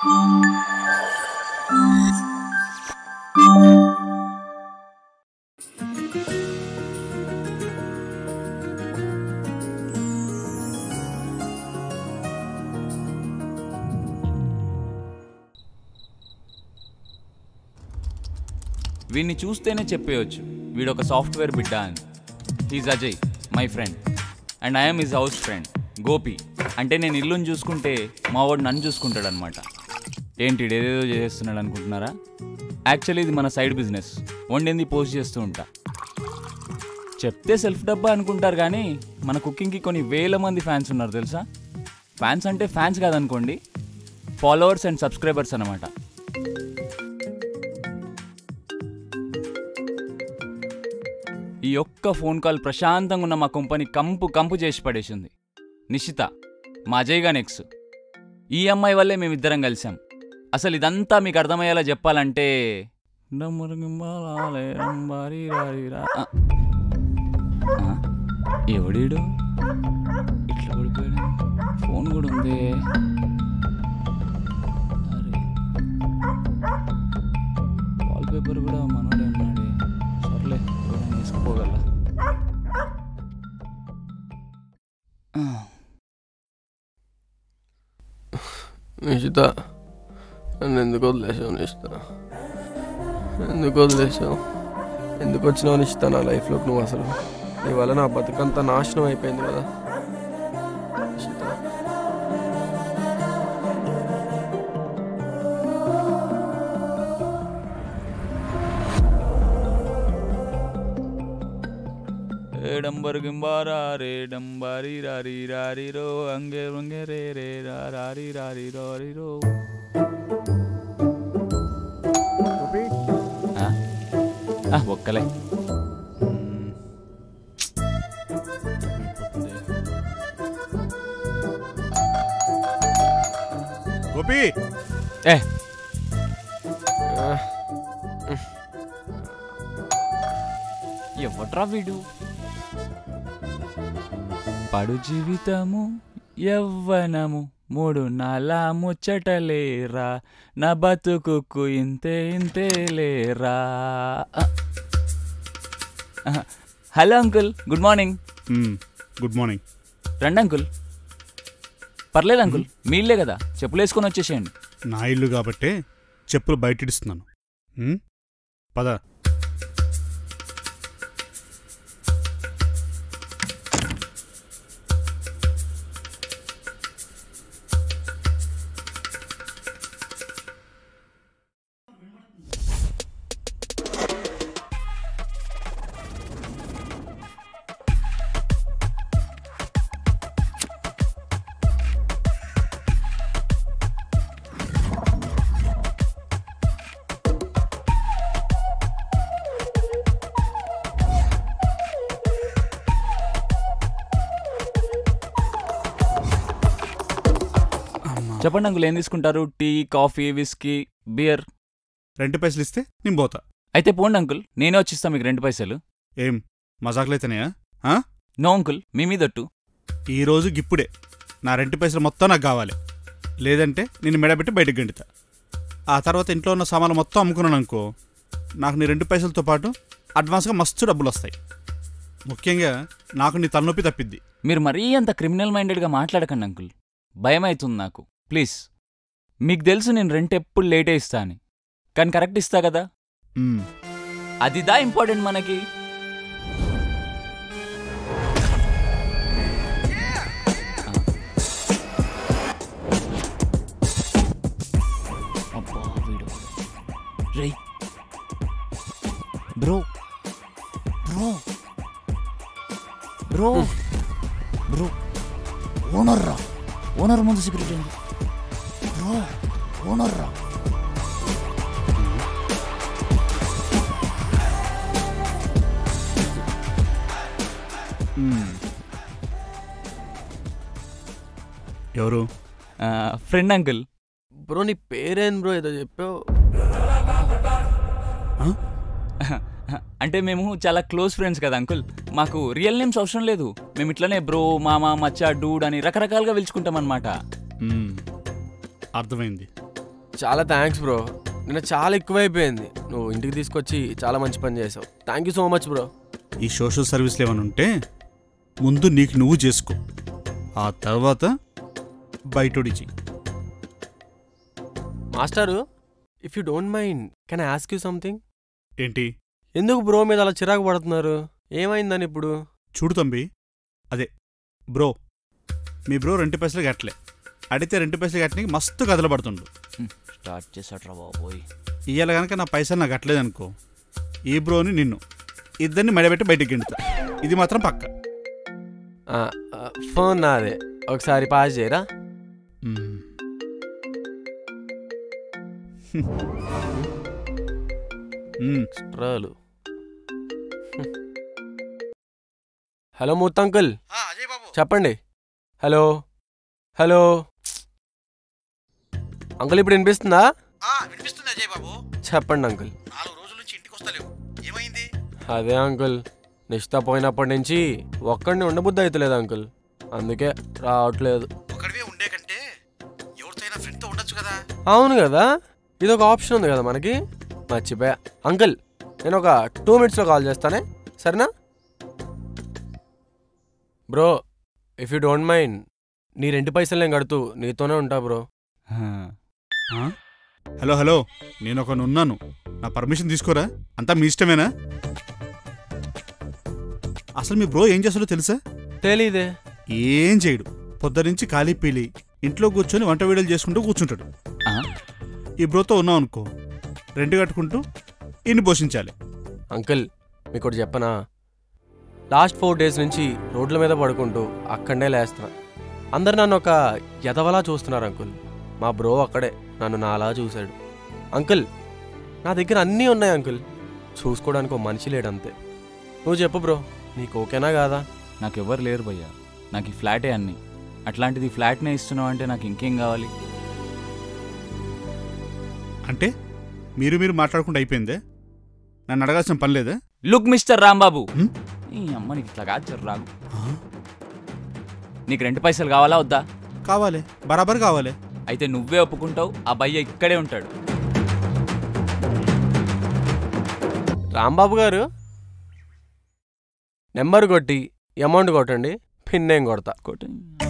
వీడిని చూస్తేనే చెప్పేయచ్చు వీడు ఒక సాఫ్ట్వేర్ బిడ్డ అని he's Ajay my friend and I'm his house friend Gopi అంటే నేను ఇల్లుని చూసుకుంటే మా వాడు నన్ను చూసుకుంటాడు అనమాట ఏంటి ఈడు ఏదేదో చేస్తున్నాడు అనుకుంటున్నారా యాక్చువల్లీ ఇది మన సైడ్ బిజినెస్ వండింది పోస్ట్ చేస్తూ ఉంటా చెప్తే సెల్ఫ్ డబ్బా అనుకుంటారు కానీ మన కుకింగ్కి కొన్ని వేల మంది ఫ్యాన్స్ ఉన్నారు తెలుసా ఫ్యాన్స్ అంటే ఫ్యాన్స్ కాదనుకోండి ఫాలోవర్స్ అండ్ సబ్స్క్రైబర్స్ అనమాట ఈ ఒక్క ఫోన్ కాల్ ప్రశాంతంగా ఉన్న మా కంపెనీ కంపు కంపు చేసి పడేసింది నిషిత మా అజయ్ గాన్ ఎక్స్ ఈ అమ్మాయి వల్లే మేమిద్దరం కలిసాం అసలు ఇదంతా మీకు అర్థమయ్యేలా చెప్పాలంటే డమ్మరుగింబాలాలే రంబారీరారీరా. ఆ. ఆ? ఎవడీడు ఇట్లా పడిపోయాడు ఫోన్ కూడా ఉంది అరే వాల్పేపర్ కూడా మనోడే ఉన్నాడే సర్లే ఎవరైనా వేసుకుపోగల నిషిత నన్ను ఎందుకు వదిలేసావు నిషిత ఎందుకు వదిలేసావు ఎందుకు వచ్చినావు నిషిత నా లైఫ్లోకి నువ్వు అసలు నీ వల్ల నా బతుకంతా నాశనం అయిపోయింది కదా నిషిత ఏడంబరు గింబారా రే డంబారి రారి రారి రో అంగే వంగే రే రే రా రారి రారి రారి రో ఆ? ఆ, ఒక్కలే మ్మ్. గోపి ఏ ఆ, ఎవట్రా వీడు పడు జీవితము యవ్వనము మూడు నాల ముచ్చటలేరా నా బతుకుకు ఇంతే ఇంతే లేరా ఆ. ఆహా. హలో అంకుల్ గుడ్ మార్నింగ్ మ్మ్. గుడ్ మార్నింగ్ రండి అంకుల్ పర్లేదు అంకుల్ మీ ఇల్లే కదా చెప్పులు వేసుకొని వచ్చేసేయండి నా ఇల్లు కాబట్టే చెప్పులు బయటిడిస్తున్నాను మ్మ్? పద చెప్పండి అంకుల్ ఏం తీసుకుంటారు టీ కాఫీ విస్కీ బియర్ రెండు పైసలు ఇస్తే నేను పోతా అయితే పోండి అంకుల్ నేనే వచ్చిస్తా మీకు రెండు పైసలు ఏం మజాకులైతేనేయా నో అంకుల్ మీ మీదట్టు ఈ రోజు గిప్పుడే నా రెండు పైసలు మొత్తం నాకు కావాలి లేదంటే నేను మెడబెట్టి బయటకు గంటుతా ఆ తర్వాత ఇంట్లో ఉన్న సామాన్లు మొత్తం అమ్ముకున్నాను అనుకో నాకు నీ రెండు పైసలతో పాటు అడ్వాన్స్గా మస్తు డబ్బులు వస్తాయి ముఖ్యంగా నాకు నీ తలనొప్పి తప్పిద్ది మీరు మరీ అంత క్రిమినల్ మైండెడ్గా మాట్లాడకండి అంకుల్ భయం అవుతుంది నాకు ప్లీజ్ మీకు తెలుసు నేను రెంట్ ఎప్పుడు లేటే ఇస్తా అని కానీ కరెక్ట్ ఇస్తా కదా మ్మ్. అదిదా ఇంపార్టెంట్ మనకి అబ్బా వీడు రేయ్ bro bro bro bro owner రా ఓనర్ ముందు సిగరెట్ ఏంది బ్రో ఓనర్ రా మ్మ్. ఎవరు ఫ్రెండ్ అంకుల్ బ్రో నీ పేరేం బ్రో ఏదో చెప్పావు అంటే మేము చాలా క్లోజ్ ఫ్రెండ్స్ కదా అంకుల్ మాకు రియల్ నేమ్స్ అవసరం లేదు మేము ఇట్లనే బ్రో మామ మచ్చ డూడ్ అని రకరకాలుగా పిలుచుకుంటాం అనమాట మ్మ్. అర్థమైంది చాలా థ్యాంక్స్ బ్రో నిన్న చాలా ఎక్కువైపోయింది నువ్వు ఇంటికి తీసుకొచ్చి చాలా మంచి పని చేసావు thank you so much bro ఈ సోషల్ సర్వీస్లు ఏమైనా ఉంటే ముందు నీకు నువ్వు చేసుకో ఆ తర్వాత బయటోడిచి మాస్టారు if you don't mind can I ask you something ఏంటి ఎందుకు బ్రో మీద అలా చిరాకు పడుతున్నారు ఏమైందని ఇప్పుడు చూడు తంబి అదే బ్రో మీ బ్రో రెండు పైసలు కట్టలే అడిగితే రెండు పైసలు కట్టడానికి మస్తు కథలు పడుతుండు స్టార్ట్ చేసాట్రా బాబోయ్ ఇవాళ కనుక నా పైసలు నాకు కట్టలేదు అనుకో ఈ బ్రోని నిన్ను ఇద్దరిని మెడబెట్టి బయటికి గెంటుతా ఇది మాత్రం పక్క ఆ, ఆ, ఫోన్ నాదే ఒకసారి పాస్ చేయరా మ్మ్. మ్మ్. రాలు హలో మూర్తి అంకుల్ చెప్పండి హలో హలో అంకుల్ ఇప్పుడు వినిపిస్తుందా వినిపిస్తుంది అజయ్ బాబు చెప్పండి అంకుల్ నాలుగు రోజుల నుంచి ఇంటికి వస్తలేవు ఏమైంది అదే అంకుల్ నిష్ఠ పోయినప్పటి నుంచి ఒక్కడిని ఉండబుద్ధి అవుతలేదు అంకుల్ అందుకే రావట్లేదు ఒకడివే ఉండే కంటే ఎవరితోనైనా ఫ్రెండ్తో ఉండొచ్చు కదా అవును కదా ఇది ఒక ఆప్షన్ ఉంది కదా మనకి మర్చిపోయా అంకుల్ నేను ఒక టూ మినిట్స్లో కాల్ చేస్తానే సరేనా bro if you don't mind నీ రెండు పైసలు నేను కడుతూ నీతోనే ఉంటా బ్రో హలో హలో నేను ఒక ఉన్నాను నా పర్మిషన్ తీసుకోరా అంతా మీ ఇష్టమేనా అసలు మీ బ్రో ఏం చేస్తాడో తెలుసా తెలీదే ఏం చేయడు పొద్దునుంచి ఖాళీ పీలి ఇంట్లో కూర్చొని వంట వీడియోలు చేసుకుంటూ కూర్చుంటాడు ఈ బ్రోతో ఉన్నాం అనుకో రెంట్ కట్టుకుంటూ ఇన్ని పోషించాలి అంకుల్ మీకు ఒకటి చెప్పనా లాస్ట్ ఫోర్ డేస్ నుంచి రోడ్ల మీద పడుకుంటూ అక్కడే లేస్తున్నా అందరు నన్ను ఒక ఎదవలా చూస్తున్నారు అంకుల్ మా బ్రో అక్కడే నన్ను నాలా చూశాడు అంకుల్ నా దగ్గర అన్నీ ఉన్నాయి అంకుల్ చూసుకోవడానికి ఒక మనిషి లేడంతే నువ్వు చెప్పు బ్రో నీకు ఓకేనా కాదా నాకు ఎవరు లేరు భయ్యా నాకు ఈ ఫ్లాటే అన్ని అట్లాంటిది ఈ ఫ్లాట్నే ఇస్తున్నావు అంటే నాకు ఇంకేం కావాలి అంటే మీరు మీరు మాట్లాడకుండా అయిపోయిందే నన్ను అడగాల్సిన పని లేదా లుక్ మిస్టర్ రాంబాబు హ్మ్? ఈ అమ్మ నీకు ఇట్లా కాదు రాగు నీకు రెండు పైసలు కావాలా వద్దా కావాలి బరాబర్ కావాలి అయితే నువ్వే ఒప్పుకుంటావు ఆ భయ్య ఇక్కడే ఉంటాడు రాంబాబు గారు నెంబర్ కొట్టి అమౌంట్ కొట్టండి పిన్ నేను కొడతా కొట్టు.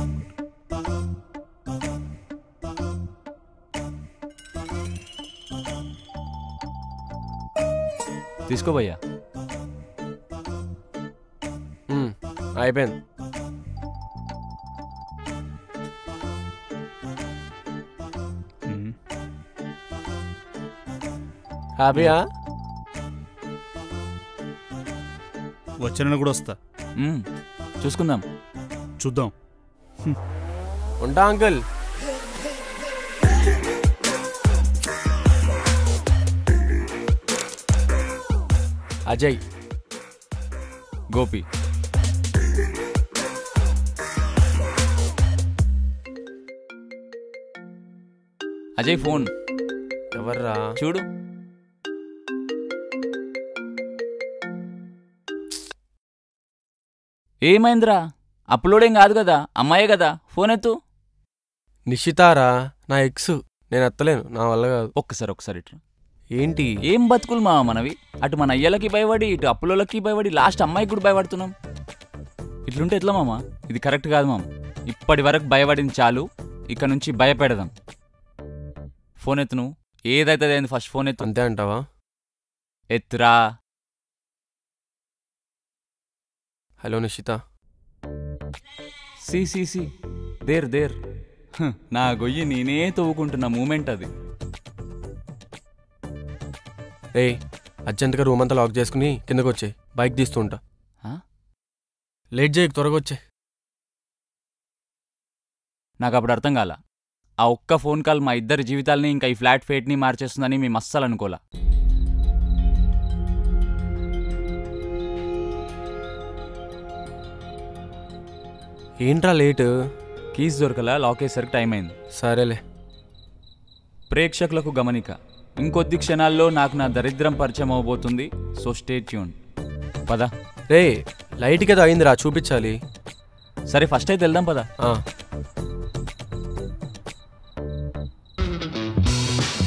తీసుకో భయ్యా ఉమ్, అయిపోయింది మ్మ్. హ్యాపీయా వచ్చే నెల కూడా వస్తా మ్మ్. చూసుకుందాం చూద్దాం ఉంటా అంకుల్ అజయ్ గోపి అజయ్ ఫోన్ ఎవర్రా చూడు ఏమైందిరా అప్లోడ్ ఏం కాదు కదా అమ్మాయే కదా ఫోన్ ఎత్తు నిషితారా నా ఎక్స్ నేను ఎత్తలేను నా వల్ల కాదు ఒక్కసారి ఒకసారి ఇట్రా ఏంటి ఏం బతుకులు మా మనవి అటు మన అయ్యలకి భయపడి ఇటు అప్పులకి భయపడి లాస్ట్ అమ్మాయికి కూడా భయపడుతున్నాం ఇట్లుంటే ఎట్లా మామ ఇది కరెక్ట్ కాదు మామ ఇప్పటి వరకు భయపడింది చాలు ఇక నుంచి భయపెడదాం ఫోన్ ఎత్తు నువ్వు ఏదైతే అయింది ఫస్ట్ ఫోన్ ఎత్తు అంతే అంటావా ఎత్తురా హలో నిషిత సి సి సి దేర్ దేర్ హ్, నా గొయ్యి నేనే తవ్వుకుంటున్న మూమెంట్ అది రే అర్జెంట్గా రూమ్ అంతా లాక్ చేసుకుని కిందకు వచ్చే బైక్ తీస్తూ ఉంటా ఆ? లేట్ చేయకు త్వరగా వచ్చే నాకు అప్పుడు అర్థం కాల ఆ ఒక్క ఫోన్ కాల్ మా ఇద్దరి జీవితాల్ని ఇంకా ఈ ఫ్లాట్ ఫేట్ని మార్చేస్తుందని మేము అస్సలు అనుకోలా ఏంట్రా లేట్ కీస్ దొరకలా లాక్ వేసరికి టైం అయింది సరేలే ప్రేక్షకులకు గమనిక ఇంకొద్ది క్షణాల్లో నాకు నా దరిద్రం పరిచయం అవబోతుంది సో స్టే ట్యూన్ పద రే లైట్కి ఏదో అయిందిరా చూపించాలి సరే ఫస్ట్ అయితే వెళ్దాం పద ఆ.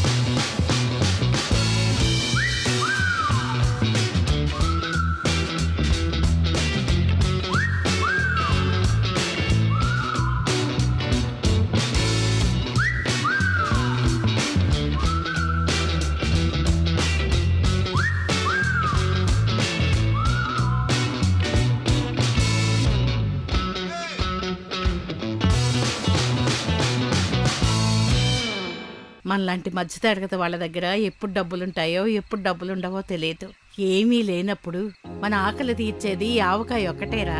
మనలాంటి మధ్యతరగతి వాళ్ళ దగ్గర ఎప్పుడు డబ్బులుంటాయో ఎప్పుడు డబ్బులుండవో తెలియదు ఏమీ లేనప్పుడు మన ఆకలి తీర్చేది ఈ ఆవకాయ ఒక్కటేరా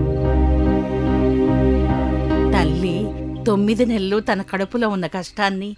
తల్లి తొమ్మిది నెలలు తన కడుపులో ఉన్న కష్టాన్ని